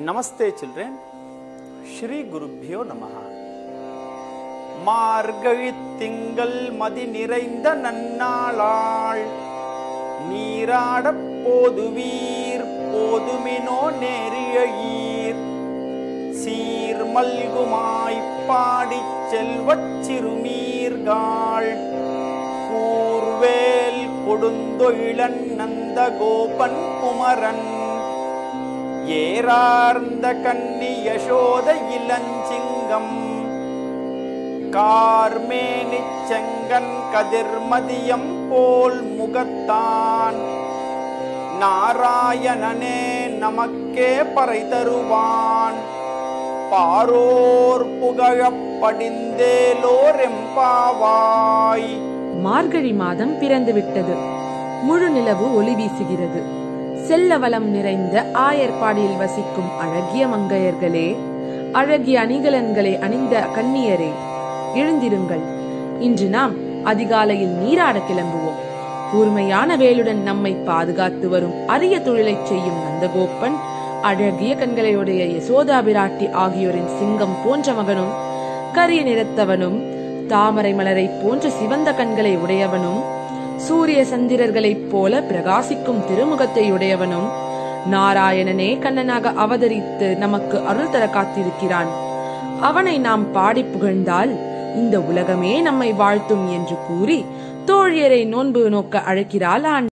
நமஸ்தே children Sri குருப்பியோ நமஹ மார்கழி திங்கள் மதி நிறைந்த நன்னாளாள் நீராடப் போதுவீர் போதுமினோ நேரியீர் சீர் மல்குமாய்ப் பாடிச் செல்வச் சிறுமீர்காள் கூர்வேல் கொடுந்தொழிலன் நந்த கோபன் குமரன் ஏறார்ந்த கன்னி யசோத இளஞ்சிங்கம் கார்மேனிச் செங்கன் கதிர்மதியம் போல் முகத்தான் நாராயணனே நமக்கே பறை தருவான் பாரோர் புகழப் படிந்தேலோர் எம்பாவாய் மார்கழி மாதம் பிறந்து விட்டது முழு நிலவு ஒளி வீசுகிறது செல்ல வளம் நிறைந்த ஆயர்பாடியில் வசிக்கும் அழகிய மங்கையர்களே அழகிய அணிகலன்களை அணிந்த கன்னியரே எழுந்திருங்கள் இன்று நாம் அதிகாலையில் நீராட கிளம்புவோம் கூர்மையான வேலுடன் நம்மை பாதுகாத்து வரும் அரிய தொழிலைச் செய்யும் நந்தகோப்பன் அழகிய கண்களையுடைய யசோதா பிராட்டி ஆகியோரின் சிங்கம் போன்ற மகனும் கரிய நிறத்தவனும் தாமரை மலரை போன்ற சிவந்த கண்களை உடையவனும் சூரிய சந்திரர்களைப் போல பிரகாசிக்கும் திருமுகத்தை உடையவனும் நாராயணனே கண்ணனாக அவதரித்து நமக்கு அருள் தர காத்திருக்கிறான் அவனை நாம் பாடி புகழ்ந்தால் இந்த உலகமே நம்மை வாழ்த்தும் என்று கூறி தோழியரை நோன்பு நோக்க அழைக்கிறாள் ஆண்டாள்